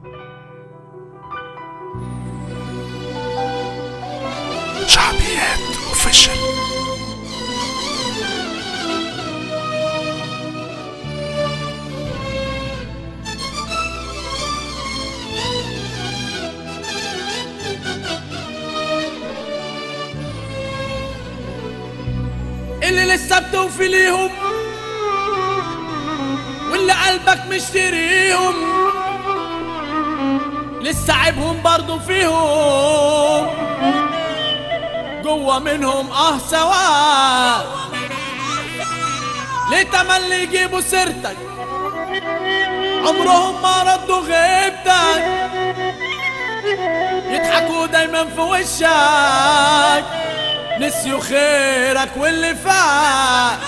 شعبيات اوفيشال اللي لسه بتوفي ليهم واللي قلبك مشتريهم لسه عيبهم برضو فيهم جوا منهم اه سوا ليه تملي يجيبوا سيرتك عمرهم ما ردوا غيبتك يضحكوا دايما في وشك نسيوا خيرك واللي فات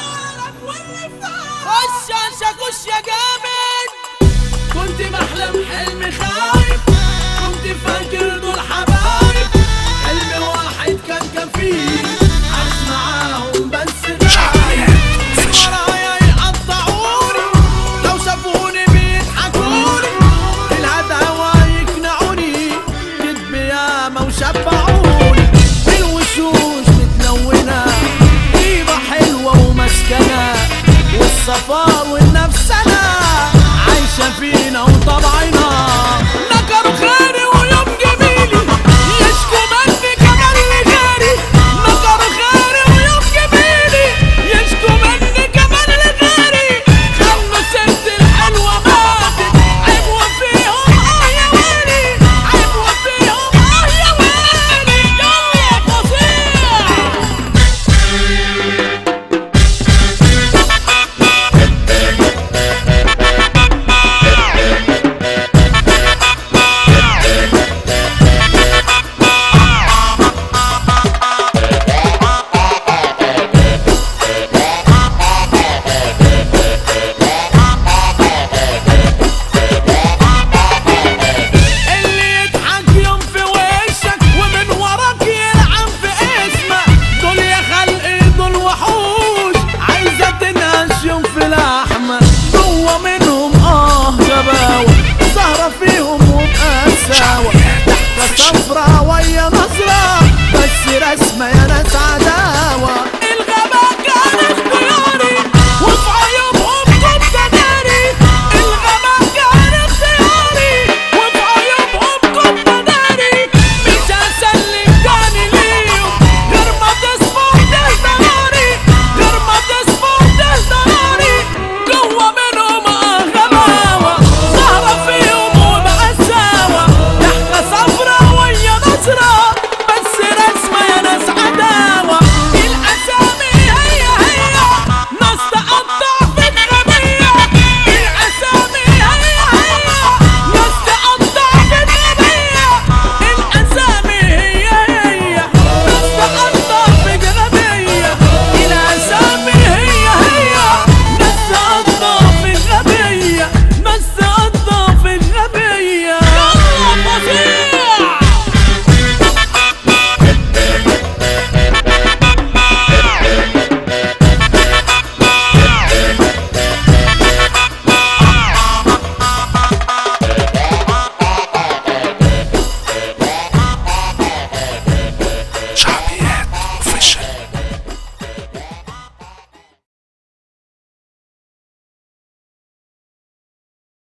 خش انشا خش يا جامد كنت بحلم حلم خايف كنت فاكر